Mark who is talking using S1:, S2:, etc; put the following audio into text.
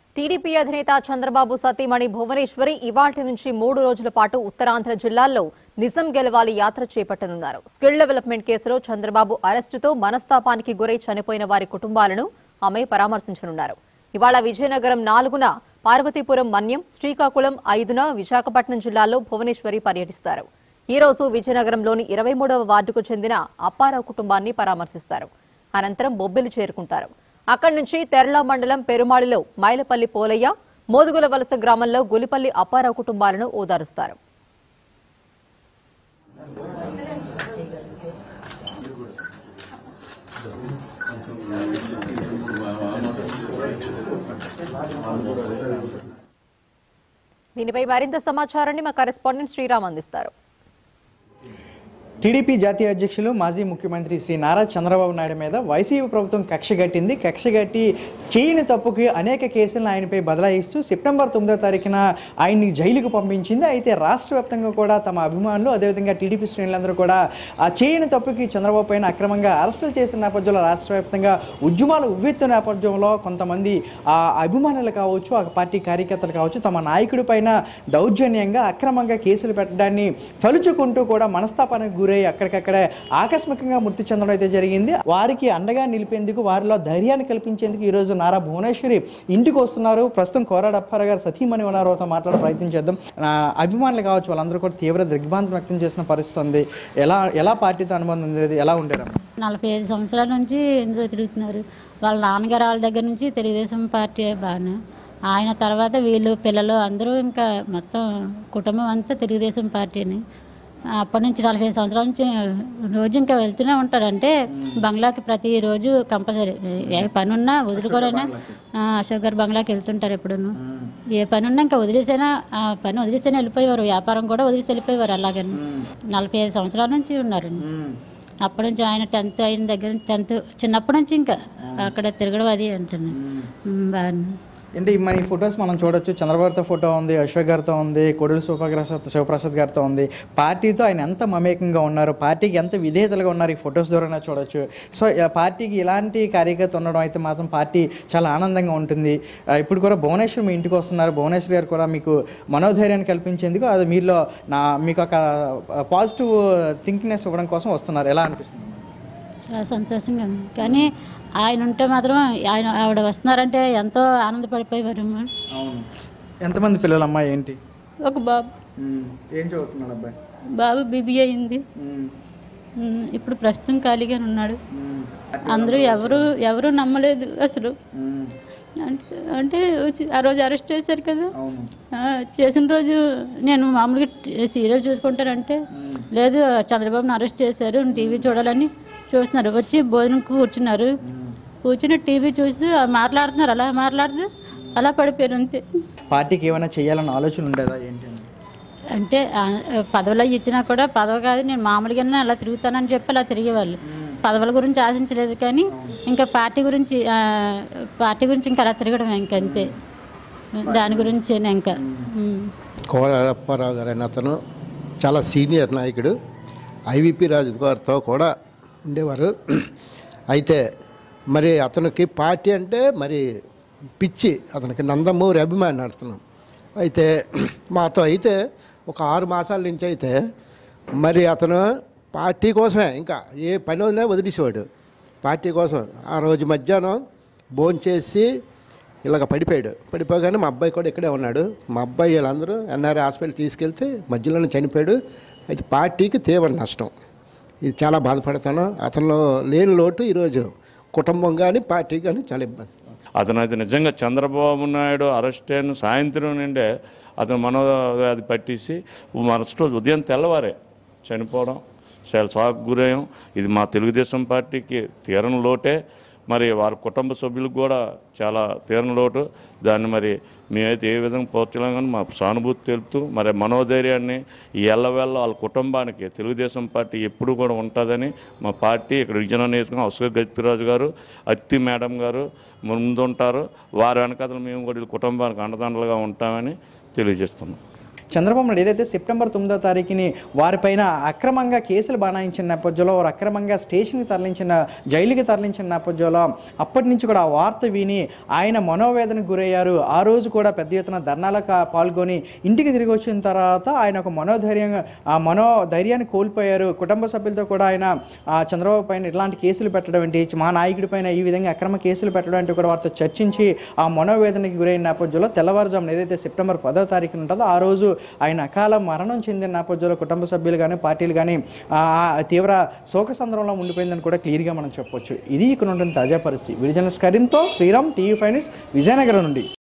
S1: TDP అధినేత చంద్రబాబు సతీమణి భువనేశ్వరి ఇవాటి నుంచి మూడు రోజుల పాటు ఉత్తరాంధ్ర జిల్లాల్లో నిజం గెలవాలి యాత్ర చేపట్టనున్నారు స్కిల్ డెవలప్మెంట్ కేసులో చంద్రబాబు అరెస్టుతో మనస్తాపానికి గురై చనిపోయిన వారి కుటుంబాలను ఆమె పరామర్శించనున్నారు ఇవాళ విజయనగరం నాలుగున పార్వతీపురం మన్యం శ్రీకాకుళం ఐదున విశాఖపట్నం జిల్లాల్లో భువనేశ్వరి పర్యటిస్తారు ఈ రోజు విజయనగరంలోని ఇరవై మూడవ వార్డుకు చెందిన అప్పారావు కుటుంబాన్ని పరామర్శిస్తారు అనంతరం బొబ్బిలి చేరుకుంటారు అక్కడి నుంచి తెరల మండలం పెరుమాళిలో మైలపల్లి పోలయ్య మోదుగుల వలస గ్రామంలో గులిపల్లి అప్పారావు కుటుంబాలను ఓదారుస్తారు దీనిపై మరింత సమాచారాన్ని మా కరెస్పాండెంట్ శ్రీరామ్ అందిస్తారు
S2: టీడీపీ జాతీయ అధ్యక్షులు మాజీ ముఖ్యమంత్రి శ్రీ నారా చంద్రబాబు నాయుడు మీద వైసీపీ ప్రభుత్వం కక్ష కట్టింది కక్ష కట్టి చేయని తప్పుకి అనేక కేసులను ఆయనపై బదలాయిస్తూ సెప్టెంబర్ తొమ్మిదో తారీఖున ఆయన్ని జైలుకు పంపించింది అయితే రాష్ట్ర వ్యాప్తంగా కూడా తమ అభిమానులు అదేవిధంగా టీడీపీ శ్రేణులందరూ కూడా ఆ చేయని తప్పుకి చంద్రబాబు పైన అక్రమంగా అరెస్టులు చేసిన నేపథ్యంలో రాష్ట్ర వ్యాప్తంగా ఉద్యమాలు ఉవ్వెత్తు నేపథ్యంలో కొంతమంది ఆ అభిమానులు కావచ్చు ఆ పార్టీ కార్యకర్తలు కావచ్చు తమ నాయకుడి పైన దౌర్జన్యంగా అక్రమంగా కేసులు పెట్టడాన్ని తలుచుకుంటూ కూడా మనస్తాపానికి గురై అక్కడికక్కడే ఆకస్మికంగా మృతి చెందడం అయితే జరిగింది వారికి అండగా నిలిపేందుకు వారిలో ధైర్యాన్ని కల్పించేందుకు ఈరోజు నారా భువనేశ్వరి ఇంటికి వస్తున్నారు ప్రస్తుతం కోరాడప్పార గారు సతీమణి ఉన్నారు వారితో మాట్లాడే ప్రయత్నం చేద్దాం నా అభిమానులు కావచ్చు వాళ్ళందరూ కూడా తీవ్ర దిగ్భ్రాంతి వ్యక్తం చేసిన పరిస్థితి ఉంది ఎలా ఎలా పార్టీతో అనుబంధం ఉండేది ఎలా ఉండేది
S3: నలభై ఐదు సంవత్సరాల నుంచి ఇందులో తిరుగుతున్నారు వాళ్ళ నాన్నగారు వాళ్ళ దగ్గర నుంచి తెలుగుదేశం పార్టీ బాగానే ఆయన తర్వాత వీళ్ళు పిల్లలు అందరూ ఇంకా మొత్తం కుటుంబం అంతా తెలుగుదేశం పార్టీని అప్పటి నుంచి నలభై ఐదు సంవత్సరాల నుంచి రోజు ఇంకా వెళ్తూనే ఉంటారు అంటే బంగ్లాకి ప్రతిరోజు కంపల్సరీ ఏ పని ఉన్నా వదులుకోరైనా ఆ, అశోక్ గారు బంగ్లాకి వెళ్తుంటారు ఎప్పుడూను ఏ పని ఉన్నా ఇంకా వదిలేసైనా ఆ పని వదిలేసైనా వెళ్ళిపోయేవారు వ్యాపారం కూడా వదిలేసి వెళ్ళిపోయేవారు అలాగని నలభై ఐదు సంవత్సరాల నుంచి ఉన్నారండి అప్పటి నుంచి ఆయన టెన్త్ అయిన దగ్గర టెన్త్ చిన్నప్పటి నుంచి ఇంకా అక్కడ తిరగడం అది అంటున్నాను బాగా
S2: అంటే ఈ మన ఈ ఫొటోస్ మనం చూడొచ్చు చంద్రబాబుతో ఫోటో ఉంది అశోక్ గారితో ఉంది కొడులు శివప్రసాద్ శివప్రసాద్ గారితో ఉంది పార్టీతో ఆయన ఎంత మమేకంగా ఉన్నారు పార్టీకి ఎంత విధేయతలుగా ఉన్నారు ఈ ఫొటోస్ ద్వారా చూడొచ్చు సో ఆ పార్టీకి ఇలాంటి కార్యకర్త ఉండడం అయితే మాత్రం పార్టీ చాలా ఆనందంగా ఉంటుంది ఆ, ఇప్పుడు కూడా భువనేశ్వర్ మీ ఇంటికి వస్తున్నారు భువనేశ్వర్ గారు కూడా మీకు మనోధైర్యాన్ని కల్పించేందుకు అది మీలో నా మీకు ఒక పాజిటివ్ థింకింగ్నెస్ ఇవ్వడం కోసం వస్తున్నారు ఎలా అనిపిస్తుంది
S3: చాలా సంతోషంగా ఉంది కానీ ఆయన ఉంటే మాత్రం ఆయన ఆవిడ వస్తున్నారంటే ఎంతో ఆనందపడిపోయేవారు
S2: అవును ఎంతమంది పిల్లలు అమ్మాయి ఏంటి
S3: ఒక బాబు
S2: ఏం చదువుతున్నాడు అబ్బాయి
S3: బాబు బీబీఏ అయింది ఉమ్, ఇప్పుడు ప్రస్తుతం ఖాళీగానే ఉన్నాడు అందరూ ఎవరు ఎవరు నమ్మలేదు అసలు అంటే అంటే వచ్చి ఆ రోజు అరెస్ట్ చేశారు కదా
S2: అవును
S3: ఆ, చేసిన రోజు నేను మామూలుగా టీ- సీరియల్ చూసుకుంటానంటే లేదు చంద్రబాబుని అరెస్ట్ చేశారు టీవీ చూడాలని చూస్తున్నారు వచ్చి భోజనం కూర్చున్నారు కూర్చుని టీవీ చూస్తూ ఆ మాట్లాడుతున్నారు అలా మాట్లాడుతూ అలా పడిపోయారు అంతే
S2: పార్టీకి ఏమైనా చేయాలన్న ఆలోచన ఉండేదా ఏంటి అని?
S3: అంటే ఆ, పదవులు అవి ఇచ్చినా కూడా పదవి కాదు నేను మామూలుగానే అలా తిరుగుతానని చెప్పి అలా తిరిగేవాళ్ళు పదవుల గురించి ఆశించలేదు కానీ ఇంకా పార్టీ గురించి ఆ, పార్టీ గురించి ఇంకా అలా తిరగడం ఇంకంతే దాని గురించి ఇంకా ఉమ్.
S4: కోరప్పారావు గారు అనే అతను చాలా సీనియర్ నాయకుడు ఐవిపి రాజు గారితో కూడా ఉండేవారు అయితే మరి అతనికి పార్టీ అంటే మరి పిచ్చి అతనికి నందమూరి అభిమాని అడుతున్నాం అయితే మాతో అయితే ఒక ఆరు మాసాల నుంచి అయితే మరి అతను పార్టీ కోసమే ఇంకా ఏ పని వదిలే వదిలేసేవాడు పార్టీ కోసం ఆ రోజు మధ్యాహ్నం భోంచేసి ఇలాగ పడిపోయాడు పడిపోగానే మా అబ్బాయి కూడా ఇక్కడే ఉన్నాడు మా అబ్బాయి వీళ్ళందరూ ఎన్ఆర్ఐ హాస్పిటల్ తీసుకెళ్తే మధ్యలోనే చనిపోయాడు అయితే పార్టీకి తీవ్ర నష్టం ఇది చాలా బాధపడతాను అతను లేని లోటు ఈరోజు కుటుంబం కానీ పార్టీ కానీ చాలా ఇబ్బంది
S5: అతను అయితే నిజంగా చంద్రబాబు నాయుడు అరెస్ట్ అయిన సాయంత్రం నుండే అతను మనోవ్యాధి పట్టేసి మరుసటి రోజు ఉదయం తెల్లవారే చనిపోవడం చాలా షాక్ గురయ్యాం ఇది మా తెలుగుదేశం పార్టీకి తీరని లోటే మరి వారి కుటుంబ సభ్యులకు కూడా చాలా తీరని లోటు దాన్ని మరి మేమైతే ఏ విధంగా పోర్చలేం కానీ మా సానుభూతి తెలుపుతూ మరి మనోధైర్యాన్ని ఈ ఎల్లవేళ్ళ వాళ్ళ కుటుంబానికి తెలుగుదేశం పార్టీ ఎప్పుడు కూడా ఉంటుందని మా పార్టీ ఇక్కడ విజయనగరం నియోజకవర్గం అశోక్ గజపతిరాజు గారు అత్తి మేడం గారు ముందుంటారు వారి వెనకాతలు మేము కూడా వీళ్ళ కుటుంబానికి అండదండలుగా ఉంటామని తెలియజేస్తున్నాం
S2: చంద్రబాబు నాయుడు ఏదైతే సెప్టెంబర్ తొమ్మిదో తారీఖుని వారిపైన అక్రమంగా కేసులు బనాయించిన నేపథ్యంలో వారు అక్రమంగా స్టేషన్కి తరలించిన జైలుకి తరలించిన నేపథ్యంలో అప్పటి నుంచి కూడా ఆ వార్త విని ఆయన మనోవేదనకు గురయ్యారు ఆ రోజు కూడా పెద్ద ఎత్తున ధర్నాలకు పాల్గొని ఇంటికి తిరిగి వచ్చిన తర్వాత ఆయన ఒక మనోధైర్యం ఆ మనోధైర్యాన్ని కోల్పోయారు కుటుంబ సభ్యులతో కూడా ఆయన ఆ చంద్రబాబు పైన ఇలాంటి కేసులు పెట్టడం ఏంటి మా నాయకుడి పైన ఈ విధంగా అక్రమ కేసులు పెట్టడం అంటే కూడా వారితో చర్చించి ఆ మనోవేదనకి గురైన నేపథ్యంలో తెల్లవారుజామున ఏదైతే సెప్టెంబర్ పదో తారీఖున ఉంటుందో ఆ రోజు ఆయన అకాల మరణం చెందిన నేపథ్యంలో కుటుంబ సభ్యులు కానీ పార్టీలు కానీ ఆ తీవ్ర శోకసంద్రంలో ఉండిపోయిందని కూడా క్లియర్గా మనం చెప్పొచ్చు ఇది ఇక్కడ ఉంటుంది తాజా పరిస్థితి విడిజన స్కరింతో Sriram TV five news Vizianagaram నుండి